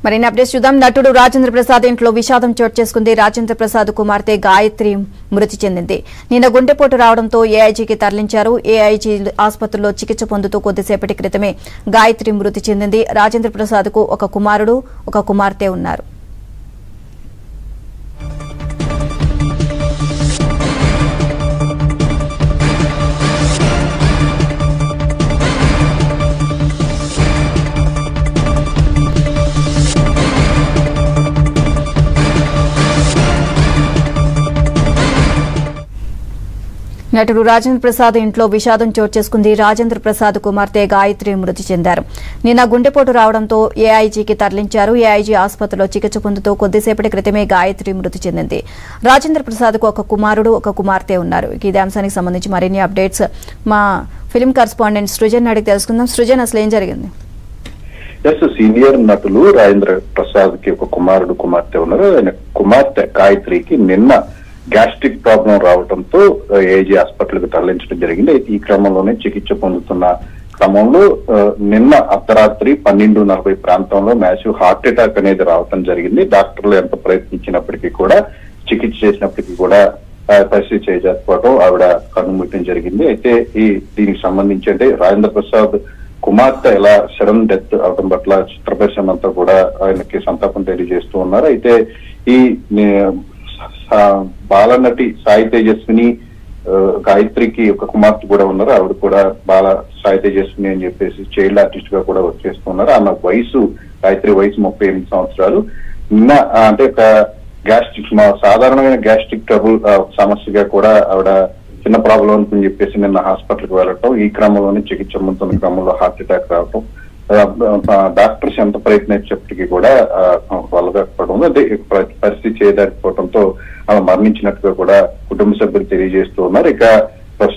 మరిన్ని అప్డేట్స్ చూద్దాం నటుడు రాజేంద్ర ప్రసాద్ ఇంట్లో విషాదం చోటు చేసుకుంది రాజేంద్ర ప్రసాద్ కుమార్తె గాయత్రి మృతి చెందింది నిన్న గుండెపోటు రావడంతో ఏఐజీకి తరలించారు ఏఐజీ ఆసుపత్రిలో చికిత్స పొందుతూ కొద్దిసేపటి క్రితమే గాయత్రి మృతి చెందింది రాజేంద్ర ప్రసాద్ కు ఒక కుమారుడు ఒక కుమార్తె ఉన్నారు నటుడు రాజేంద్ర ప్రసాద్ ఇంట్లో విషాదం చోటు చేసుకుంది రాజేంద్ర ప్రసాద్ కుమార్తె గాయత్రి మృతి చెందారు నిన్న గుండెపోటు రావడంతో ఏఐజీకి తరలించారు ఏఐజీ ఆసుపత్రిలో చికిత్స పొందుతూ కొద్దిసేపటి క్రితమే గాయత్రి మృతి చెందింది రాజేంద్ర ప్రసాద్ కు ఒక కుమారుడు ఒక కుమార్తె ఉన్నారు ఇక ఇదే అంశానికి సంబంధించి మరిన్ని అప్డేట్స్ మా ఫిల్మ్ కరస్పాండెంట్ సృజన్ అడిగి తెలుసుకుందాం సృజన్ అసలు ఏం జరిగింది ఎస్ సీనియర్ నటులు రాజేంద్ర ప్రసాద్ కి ఒక కుమారుడు కుమార్తె ఉన్నారు ఆయన కుమార్తె గాయత్రికి నిన్న గ్యాస్ట్రిక్ ప్రాబ్లం రావడంతో ఏజీ హాస్పిటల్కి తరలించడం జరిగింది అయితే ఈ క్రమంలోనే చికిత్స పొందుతున్న క్రమంలో ఆ, నిన్న అర్ధరాత్రి పన్నెండు నలభై ప్రాంతంలో మ్యాసివ్ హార్ట్ అటాక్ అనేది రావటం జరిగింది డాక్టర్లు ఎంత ప్రయత్నించినప్పటికీ కూడా చికిత్స చేసినప్పటికీ కూడా ఆ, పరిస్థితి చేయకపోవడం ఆవిడ కన్నుముట్టడం జరిగింది అయితే ఈ దీనికి సంబంధించి అంటే రాజేంద్ర ప్రసాద్ కుమార్తె ఎలా సడన్ డెత్ అవడం పట్ల చిత్ర పరిశ్రమ అంతా కూడా ఆయనకి సంతాపం తెలియజేస్తూ ఉన్నారు అయితే ఈ నే- సా- బాలనటి సాయి తేజస్విని ఆ, గాయత్రికి ఒక కుమార్తె కూడా ఉన్నారు ఆవిడ కూడా బాల సాయి తేజస్విని అని చెప్పేసి చైల్డ్ ఆర్టిస్ట్ గా కూడా వర్క్ చేస్తున్నారు ఆమె వయసు గాయత్రి వయసు ముప్పై ఎనిమిది సంవత్సరాలు నిన్న ఆ, అంటే ఒక గ్యాస్ట్రిక్ మా సాధారణమైన గ్యాస్ట్రిక్ ట్రబుల్ ఆ, సమస్యగా కూడా ఆవిడ చిన్న ప్రాబ్లం ఉందని చెప్పేసి నిన్న హాస్పిటల్ కి వెళ్ళటం ఈ క్రమంలోనే చికిత్స పొందుతున్న క్రమంలో హార్ట్ అటాక్ రావటం ఆ, ఆ, డాక్టర్స్ ఎంత ప్రయత్నించేప్పటికీ కూడా వాళ్ళకపోవడం అదే ప- పరిస్థితి చేయలేకపోవడంతో ఆమె మరణించినట్టుగా కూడా కుటుంబ సభ్యులు తెలియజేస్తూ ఉన్నారు ఇక